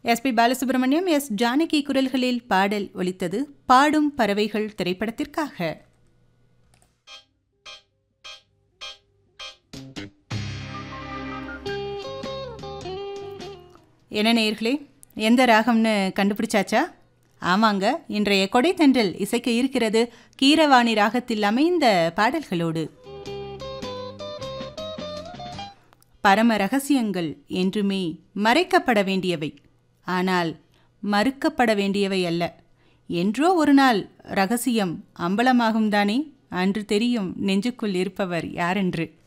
SP Balasubramaniam S Janaki குரல்களில் பாடல் ஒலித்தது பாடும் பறவைகள் திரைப்படத்திற்காக என்ன நேயர்களே எந்த ராகம்னு கண்டுபிடிச்சாச்சா ஆமாங்க இன்றைய கொடைத்தென்றல் இசைக்க இருக்கிறது கீரவாணி ராகத்தில் அமைந்த பாடல்களோடு பரம ரகசியங்கள் என்றுமே மறைக்கப்பட வேண்டியவை ஆனால் மறுக்கப்பட வேண்டியவை அல்ல என்றோ ஒரு நாள் ரகசியம் அம்பலமாகும் தானே அன்று தெரியும் நெஞ்சுக்குள் இருப்பவர் யாரென்று